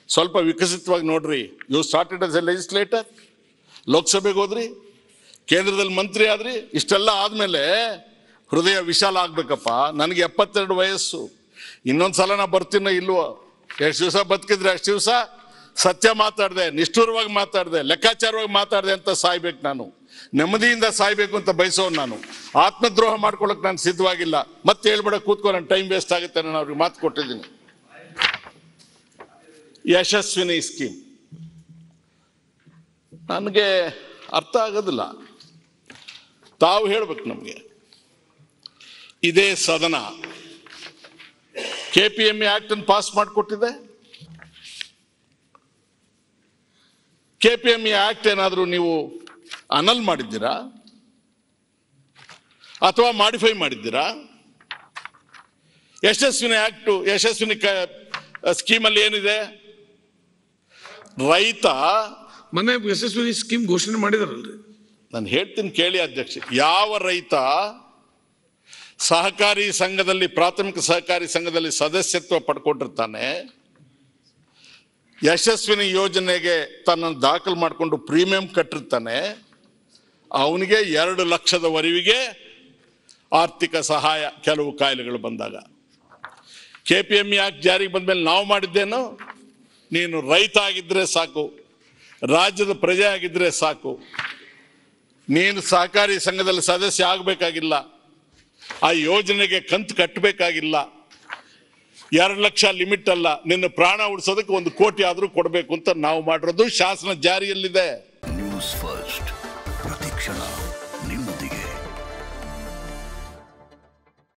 ಸ್ವಲ್ಪ ವಿಕಸಿತವಾಗಿ ನೋಡ್ರಿ you started as a legislator ಲೋಕಸಭೆಗೆ ಹೋದ್ರಿ ಕೇಂದ್ರದಲ್ಲಿ ಮಂತ್ರಿ ಆದ್ರಿ ಇಷ್ಟೆಲ್ಲ ಆದಮೇಲೆ ಹೃದಯ ವಿಶಾಲ ಆಗ್ಬೇಕಪ್ಪ ನನಗೆ ಎಪ್ಪತ್ತೆರಡು ವಯಸ್ಸು ಇನ್ನೊಂದು ಸಲ ನಾ ಬರ್ತೀನೋ ಇಲ್ವೋ ಎಷ್ಟು ದಿವಸ ಬದುಕಿದ್ರೆ ಅಷ್ಟು ದಿವಸ ಸತ್ಯ ಮಾತಾಡಿದೆ ನಿಷ್ಠುರವಾಗಿ ಮಾತಾಡಿದೆ ಲೆಕ್ಕಾಚಾರವಾಗಿ ಮಾತಾಡಿದೆ ಅಂತ ಸಾಯ್ಬೇಕು ನಾನು ನೆಮ್ಮದಿಯಿಂದ ಸಾಯ್ಬೇಕು ಅಂತ ಬಯಸೋನು ನಾನು ಆತ್ಮದ್ರೋಹ ಮಾಡ್ಕೊಳಕ್ ನಾನು ಸಿದ್ಧವಾಗಿಲ್ಲ ಮತ್ತೆ ಹೇಳ್ಬೇಡ ಕೂತ್ಕೊ ನನ್ನ ಟೈಮ್ ವೇಸ್ಟ್ ಆಗುತ್ತೆ ನಾನು ಅವ್ರಿಗೆ ಮಾತು ಕೊಟ್ಟಿದ್ದೀನಿ ಯಶಸ್ವಿನಿ ಸ್ಕೀಮ್ ನನಗೆ ಅರ್ಥ ಆಗೋದಿಲ್ಲ ತಾವು ಹೇಳ್ಬೇಕು ನಮಗೆ ಇದೇ ಸದನ ಕೆ ಪಿ ಎಂ ಆಕ್ಟ್ ಅನ್ನು ಪಾಸ್ ಮಾಡಿಕೊಟ್ಟಿದೆ ಕೆ ಪಿ ಎಂ ಆಕ್ಟ್ ಏನಾದರೂ ನೀವು ಅನಲ್ ಮಾಡಿದ್ದೀರಾ ಅಥವಾ ಮಾಡಿಫೈ ಮಾಡಿದ್ದೀರಾ ಯಶಸ್ವಿನಿ ಆಕ್ಟು ಯಶಸ್ವಿನಿ ಸ್ಕೀಮಲ್ಲಿ ಏನಿದೆ ರೈತ ಮೊನ್ನೆ ಯಶಸ್ವಿನಿ ಸ್ಕೀಮ್ ಘೋಷಣೆ ಮಾಡಿದಾರಲ್ರಿ ನಾನು ಹೇಳ್ತೀನಿ ಕೇಳಿ ಅಧ್ಯಕ್ಷ ಯಾವ ರೈತ ಸಹಕಾರಿ ಸಂಘದಲ್ಲಿ ಪ್ರಾಥಮಿಕ ಸಹಕಾರಿ ಸಂಘದಲ್ಲಿ ಸದಸ್ಯತ್ವ ಪಡ್ಕೊಂಡಿರ್ತಾನೆ ಯಶಸ್ವಿನಿ ಯೋಜನೆಗೆ ತನ್ನನ್ನು ದಾಖಲು ಮಾಡಿಕೊಂಡು ಪ್ರೀಮಿಯಂ ಕಟ್ಟಿರ್ತಾನೆ ಅವನಿಗೆ ಎರಡು ಲಕ್ಷದವರೆವಿಗೆ ಆರ್ಥಿಕ ಸಹಾಯ ಕೆಲವು ಕಾಯಿಲೆಗಳು ಬಂದಾಗ ಕೆ ಪಿ ಎಮ್ ಯಾಕೆ ಜಾರಿಗೆ ಬಂದ್ಮೇಲೆ ನಾವು ಮಾಡಿದ್ದೇನು ನೀನು ರೈತ ಆಗಿದ್ರೆ ಸಾಕು ರಾಜ್ಯದ ಪ್ರಜೆ ಆಗಿದ್ರೆ ಸಾಕು ನೀನು ಸಹಕಾರಿ ಸಂಘದಲ್ಲಿ ಸದಸ್ಯ ಆಗಬೇಕಾಗಿಲ್ಲ ಆ ಯೋಜನೆಗೆ ಕಂತು ಕಟ್ಟಬೇಕಾಗಿಲ್ಲ ಎರಡು ಲಕ್ಷ ಲಿಮಿಟ್ ಅಲ್ಲ ನಿನ್ನ ಪ್ರಾಣ ಉಳಿಸೋದಕ್ಕೆ ಒಂದು ಕೋಟಿ ಆದರೂ ಕೊಡಬೇಕು ಅಂತ ನಾವು ಮಾಡಿರೋದು ಶಾಸನ ಜಾರಿಯಲ್ಲಿದೆ ನ್ಯೂಸ್ ಫಸ್ಟ್ ಪ್ರತಿಕ್ಷಣ